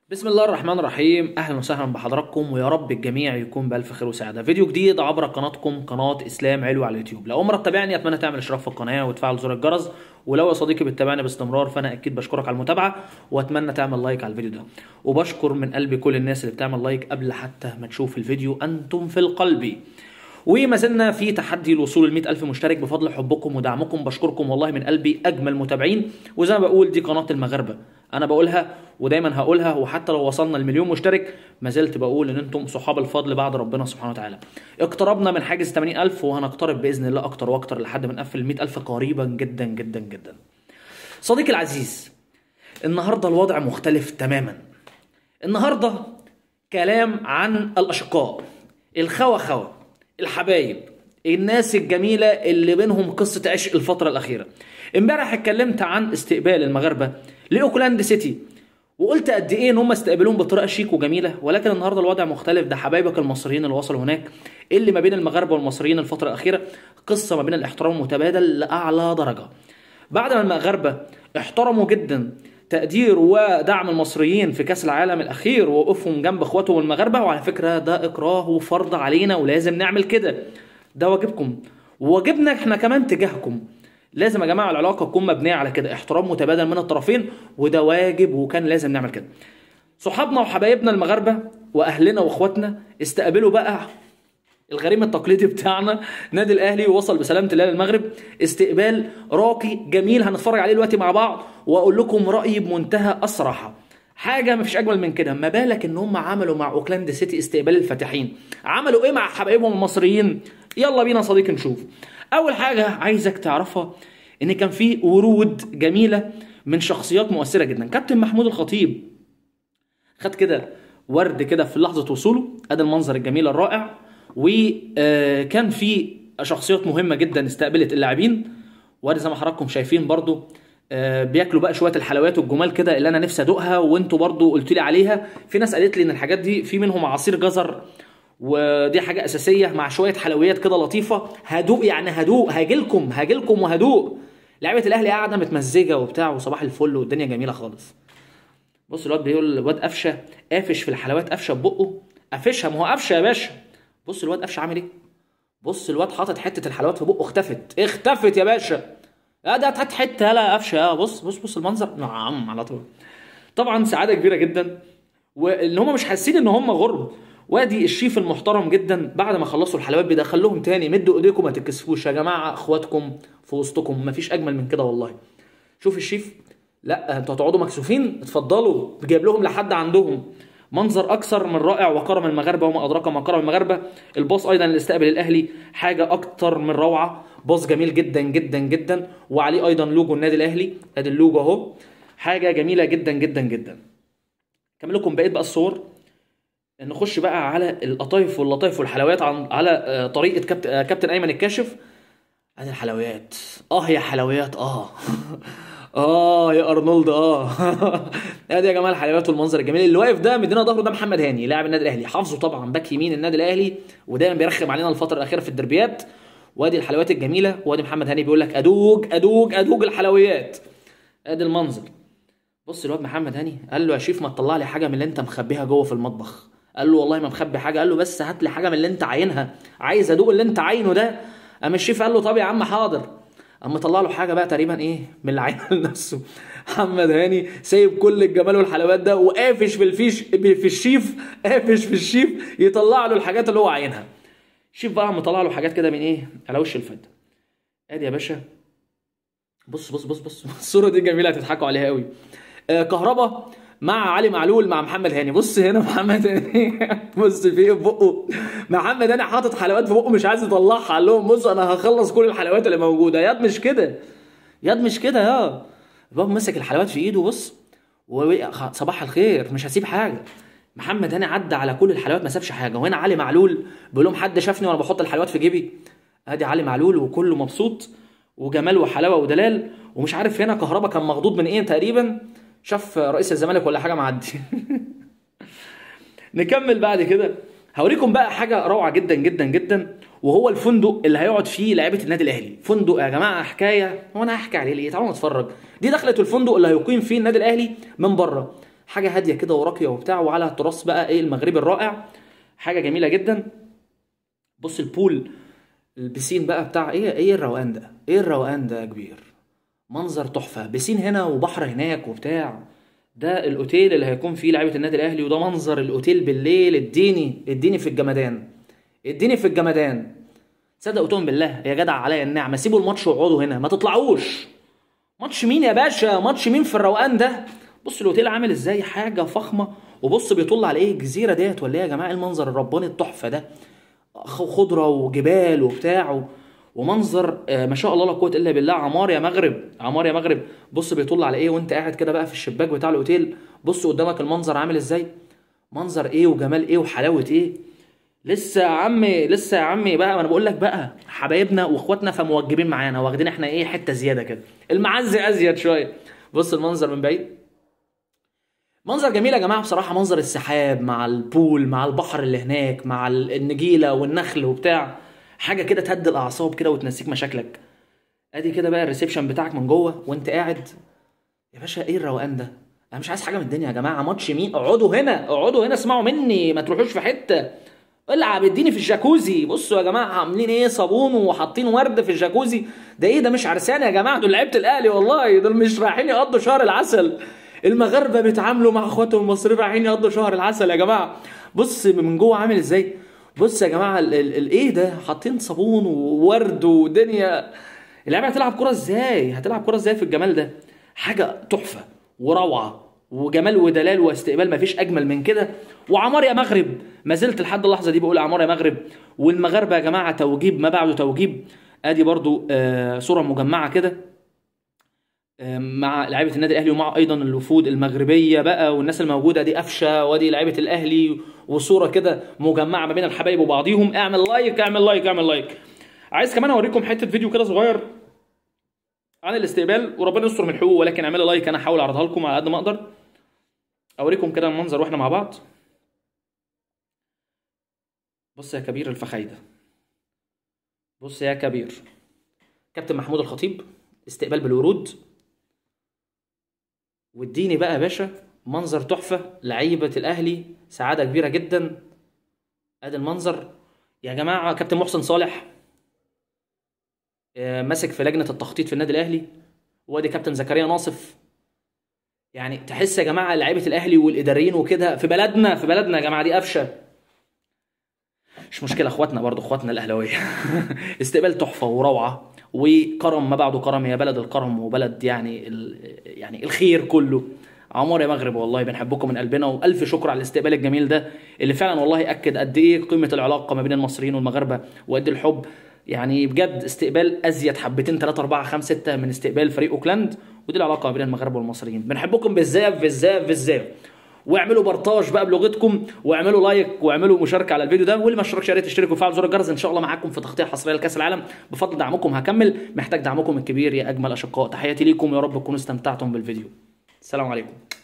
بسم الله الرحمن الرحيم اهلا وسهلا بحضراتكم ويا رب الجميع يكون بالف خير وسعاده فيديو جديد عبر قناتكم قناه اسلام علو على اليوتيوب لو اول مره تتابعني اتمنى تعمل اشتراك في القناه وتفعل زر الجرس ولو يا صديقي بتتابعني باستمرار فانا اكيد بشكرك على المتابعه واتمنى تعمل لايك على الفيديو ده وبشكر من قلبي كل الناس اللي بتعمل لايك قبل حتى ما تشوف الفيديو انتم في القلب وما زلنا في تحدي الوصول ل ألف مشترك بفضل حبكم ودعمكم بشكركم والله من قلبي اجمل متابعين وزي ما بقول دي قناه المغاربه انا بقولها ودايما هقولها وحتى لو وصلنا لمليون مشترك ما زلت بقول ان انتم صحاب الفضل بعد ربنا سبحانه وتعالى اقتربنا من حاجز 80000 وهنقترب باذن الله اكتر واكتر لحد ما نقفل 100000 قريبا جدا جدا جدا صديقي العزيز النهارده الوضع مختلف تماما النهارده كلام عن الاشقاء الخوى خوى الحبايب الناس الجميلة اللي بينهم قصة عشق الفترة الأخيرة امبارح اتكلمت عن استقبال المغاربة لأوكلاند سيتي وقلت قد ايه ان هم استقبلوهم بطريقه شيك وجميله ولكن النهارده الوضع مختلف ده حبايبك المصريين اللي وصلوا هناك اللي ما بين المغاربه والمصريين الفتره الاخيره قصه ما بين الاحترام المتبادل لاعلى درجه بعد ما المغاربه احترموا جدا تقدير ودعم المصريين في كاس العالم الاخير ووقفهم جنب اخواتهم المغاربه وعلى فكره ده اكراه وفرض علينا ولازم نعمل كده ده واجبكم وواجبنا احنا كمان تجاهكم لازم يا جماعه العلاقه تكون مبنيه على كده احترام متبادل من الطرفين وده واجب وكان لازم نعمل كده صحابنا وحبايبنا المغاربه واهلنا واخواتنا استقبلوا بقى الغريم التقليدي بتاعنا نادي الاهلي وصل بسلامه الله للمغرب استقبال راقي جميل هنتفرج عليه دلوقتي مع بعض واقول لكم رايي بمنتهى الصراحه حاجه مفيش اجمل من كده ما بالك ان هم عملوا مع اوكلاند سيتي استقبال الفاتحين عملوا ايه مع حبايبهم المصريين يلا بينا صديقي نشوف اول حاجه عايزك تعرفها ان كان في ورود جميله من شخصيات مؤثره جدا كابتن محمود الخطيب خد كده ورد كده في لحظه وصوله ادي المنظر الجميل الرائع وكان في شخصيات مهمه جدا استقبلت اللاعبين وادي زي ما حضراتكم شايفين برضو بياكلوا بقى شويه الحلويات والجمال كده اللي انا نفسي ادوقها وانتوا برضو قلتوا لي عليها في ناس قالت لي ان الحاجات دي في منهم عصير جزر ودي حاجه اساسيه مع شويه حلويات كده لطيفه هدوق يعني هدوق هاجيلكم هاجيلكم وهدوق لعيبه الاهلي قاعده متمزجه وبتاع وصباح الفل والدنيا جميله خالص بص الواد بيقول الواد قفشه قافش في الحلويات قفشه ببقه قافشها ما هو قفشه يا باشا بص الواد قفشه عامل ايه بص الواد حاطط حته الحلويات في بقه اختفت اختفت يا باشا اه ده هات حته يلا قفشه اه بص بص بص المنظر نعم على طول طبعا سعاده كبيره جدا وان هم مش حاسين ان هم غرب وادي الشيف المحترم جدا بعد ما خلصوا الحلويات بيدخل لهم تاني مدوا ايديكم ما تتكسفوش يا جماعه اخواتكم في وسطكم مفيش اجمل من كده والله شوف الشيف لا انتوا هتقعدوا مكسوفين اتفضلوا جايب لهم لحد عندهم منظر اكثر من رائع وكرم المغاربه وما ادراك ما كرم المغاربه الباص ايضا اللي استقبل الاهلي حاجه اكتر من روعه باص جميل جدا جدا جدا وعليه ايضا لوجو النادي الاهلي ادي اللوجو اهو حاجه جميله جدا جدا جدا كمل لكم بقيه بقى الصور نخش بقى على القطايف واللطايف والحلويات عن على طريقه كابتن كابتن ايمن الكاشف ادي الحلويات اه يا حلويات اه اه يا ارنولد اه ادي يا جماعه الحلويات والمنظر الجميل اللي واقف ده مدينا ظهره ده محمد هاني لاعب النادي الاهلي حافظه طبعا باك يمين النادي الاهلي ودايما بيرخم علينا الفتره الاخيره في الدربيات وادي الحلويات الجميله وادي محمد هاني بيقول لك ادوج ادوج ادوج الحلويات ادي المنظر بص الواد محمد هاني قال له يا شيف ما تطلع لي حاجه من اللي انت مخبيها جوه في المطبخ قال له والله ما مخبي حاجه قال له بس هات لي حاجه من اللي انت عاينها عايز ادوق اللي انت عاينه ده قام الشيف قال له طب يا عم حاضر قام مطلع له حاجه بقى تقريبا ايه من اللي عينها لنفسه محمد هاني سايب كل الجمال والحلويات ده وقافش في الفيش في الشيف قافش في الشيف يطلع له الحاجات اللي هو عاينها الشيف بقى مطلع له حاجات كده من ايه على وش الفد ادي يا باشا بص بص بص بص الصوره دي جميله هتضحكوا عليها قوي آه كهربا مع علي معلول مع محمد هاني بص هنا محمد هاني بص في ايه في بقه محمد هاني حاطط حلويات في بقه مش عايز يطلعها قال لهم بص انا هخلص كل الحلويات اللي موجوده ياد مش كده ياد مش كده يا بابا مسك الحلويات في ايده بص وصباح الخير مش هسيب حاجه محمد هاني عدى على كل الحلويات ما سابش حاجه وهنا علي معلول بيقول لهم حد شافني وانا بحط الحلويات في جيبي ادي علي معلول وكله مبسوط وجمال وحلاوه ودلال ومش عارف هنا كهربا كان مخضوض من ايه تقريبا شاف رئيس الزمالك ولا حاجه معدي نكمل بعد كده هوريكم بقى حاجه روعه جدا جدا جدا وهو الفندق اللي هيقعد فيه لعيبه النادي الاهلي فندق يا جماعه حكايه هو انا هحكي عليه ليه تعالوا نتفرج دي دخلت الفندق اللي هيقيم فيه النادي الاهلي من بره حاجه هاديه كده وراقيه وبتاع وعلى التراث بقى ايه المغربي الرائع حاجه جميله جدا بص البول البسين بقى بتاع ايه ايه الروقان ده ايه الروقان ده يا كبير منظر تحفه بسين هنا وبحر هناك وبتاع ده الاوتيل اللي هيكون فيه لعيبه النادي الاهلي وده منظر الاوتيل بالليل اديني اديني في الجمدان اديني في الجمدان تصدق قلتهم بالله يا جدع عليا النعمه سيبوا الماتش واقعدوا هنا ما تطلعوش ماتش مين يا باشا ماتش مين في الروقان ده بص الاوتيل عامل ازاي حاجه فخمه وبص بيطل على ايه الجزيره ديت ولا ايه يا جماعه المنظر الرباني التحفه ده خضره وجبال وبتاع و... ومنظر آه ما شاء الله لا قوه الا بالله عمار يا مغرب عمار يا مغرب بص بيطل على ايه وانت قاعد كده بقى في الشباك بتاع الاوتيل بص قدامك المنظر عامل ازاي منظر ايه وجمال ايه وحلاوه ايه لسه يا عمي لسه يا عمي بقى ما انا بقول لك بقى حبايبنا واخواتنا فموجبين معانا واخدين احنا ايه حته زياده كده المعزي ازيد شويه بص المنظر من بعيد منظر جميل يا جماعه بصراحه منظر السحاب مع البول مع البحر اللي هناك مع النجيله والنخل وبتاع حاجه كده تهدي الاعصاب كده وتنسيك مشاكلك ادي كده بقى الريسبشن بتاعك من جوه وانت قاعد يا باشا ايه الروقان ده انا مش عايز حاجه من الدنيا يا جماعه ماتش مين اقعدوا هنا اقعدوا هنا اسمعوا مني ما تروحوش في حته العب اديني في الجاكوزي بصوا يا جماعه عاملين ايه صابون وحاطين ورد في الجاكوزي ده ايه ده مش عرسان يا جماعه دول لعيبه الاهلي والله دول مش رايحين يقضوا شهر العسل المغاربه بيتعاملوا مع اخواتهم المصريين رايحين يقضوا شهر العسل يا جماعه بص من جوه عامل ازاي بص يا جماعه الايه ده حاطين صابون وورد ودنيا اللعيبه هتلعب كوره ازاي هتلعب كوره ازاي في الجمال ده حاجه تحفه وروعه وجمال ودلال واستقبال مفيش اجمل من كده وعمار يا مغرب ما زلت لحد اللحظه دي بقول عمار يا مغرب والمغاربه يا جماعه توجيب ما بعده توجيب ادي برضو آه صوره مجمعه كده آه مع لعيبه النادي الاهلي ومع ايضا الوفود المغربيه بقى والناس الموجوده دي قفشه وادي لعيبه الاهلي وصوره كده مجمعه ما بين الحبايب وبعضيهم اعمل لايك اعمل لايك اعمل لايك عايز كمان اوريكم حته فيديو كده صغير عن الاستقبال وربنا يستر من حقوقه ولكن اعملوا لايك انا هحاول اعرضها لكم على قد ما اقدر اوريكم كده المنظر واحنا مع بعض بص يا كبير الفخايده بص يا كبير كابتن محمود الخطيب استقبال بالورود واديني بقى يا باشا منظر تحفه لعيبه الاهلي سعاده كبيره جدا ادي المنظر يا جماعه كابتن محسن صالح ماسك في لجنه التخطيط في النادي الاهلي وادي كابتن زكريا ناصف يعني تحس يا جماعه لعيبه الاهلي والاداريين وكده في بلدنا في بلدنا يا جماعه دي قفشه مش مشكله اخواتنا برضو اخواتنا الاهلاويه استقبال تحفه وروعه وكرم ما بعده كرم يا بلد الكرم وبلد يعني يعني الخير كله عمار يا مغرب والله بنحبكم من قلبنا والف شكر على الاستقبال الجميل ده اللي فعلا والله اكد قد ايه قيمه العلاقه ما بين المصريين والمغاربه وقد الحب يعني بجد استقبال ازيد حبتين 3 4 5 6 من استقبال فريق اوكلاند ودي العلاقه بين المغاربه والمصريين بنحبكم بالزاف بالزاف بالزاف واعملوا بارتاج بقى بلغتكم واعملوا لايك واعملوا مشاركه على الفيديو ده واللي ما اشتركش يا ريت تشتركوا وفعلوا زر الجرس ان شاء الله معاكم في تغطيه حصريه لكاس العالم بفضل دعمكم هكمل محتاج دعمكم الكبير يا اجمل اشقاء تحياتي ليكم يا رب تكونوا استمتعتم بالفيديو السلام عليكم